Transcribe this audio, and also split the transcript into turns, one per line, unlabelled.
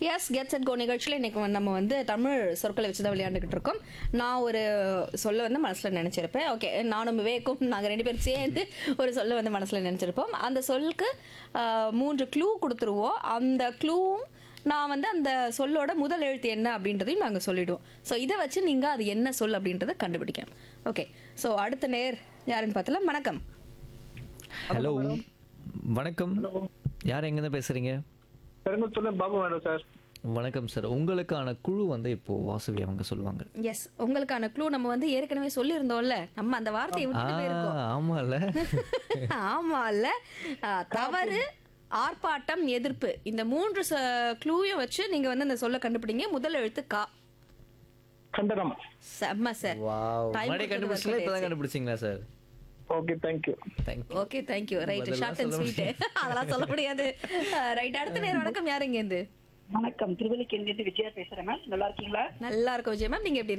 S gets at கோ நிகழ்ச்சியில் இன்னைக்கு வந்து நம்ம வந்து தமிழ் சொற்களை வச்சு தான் விளையாண்டுக்கிட்டு இருக்கோம் நான் ஒரு சொல்ல வந்து மனசில் நினச்சிருப்பேன் ஓகே நானும் விவேக்கும் நாங்கள் ரெண்டு பேரும் சேர்ந்து ஒரு சொல்ல வந்து மனசில் நினச்சிருப்போம் அந்த சொல்லுக்கு ஆஹ், மூன்று க்ளூ கொடுத்துருவோம் அந்த க்ளூவும் நான் வந்து அந்த சொல்லோட முதல் எழுத்து என்ன அப்படின்றதையும் நாங்கள் சொல்லிடுவோம் ஸோ இதை வச்சு நீங்கள் அது என்ன சொல் அப்படின்றத கண்டுபிடிக்கணும் ஓகே ஸோ அடுத்த நேர் யாருன்னு பார்த்தலாம் வணக்கம்
ஹலோ வணக்கம் யார் எங்கேருந்து பேசுறீங்க
பெருங்குத்தூர்ல பாபு மேடம் சார்
வணக்கம் சார் உங்களுக்கான குழு வந்து இப்போ வாசுவி அவங்க சொல்லுவாங்க
எஸ் உங்களுக்கான க்ளூ நம்ம வந்து ஏற்கனவே சொல்லியிருந்தோம்ல நம்ம அந்த வார்த்தையை
ஆ
விட்டுட்டு போயிருக்கோம்
ஆமால
ஆமால்ல ஆ, தவறு ஆர்ப்பாட்டம் எதிர்ப்பு இந்த மூன்று க்ளூயும் வச்சு நீங்க வந்து அந்த சொல்ல கண்டுபிடிங்க முதல் எழுத்து கா
கண்டனம்
செம்ம சார்
வாவ்
Time
மறுபடியும்
கொடுத்தது
கண்டுபிடிச்சல
work
இப்பதான்
ஆயிடுச்சு.
கண்டுபிடிச்சீங்களா sir
okay thank you
thank you
okay thank you right
அதெல்லாம்
ஷார்ட் அண்ட்
சொல்ல
ஸ்வீட் அதெல்லாம் சொல்ல முடியாது ரைட் அடுத்த நேரம் வணக்கம் யாருங்க இருந்து
வணக்கம் திருவல்லிக்கேந்திருந்து விஜயா பேசுறேன் மேம் நல்லா இருக்கீங்களா
நல்லா இருக்கும் விஜய் மேம் நீங்க எப்படி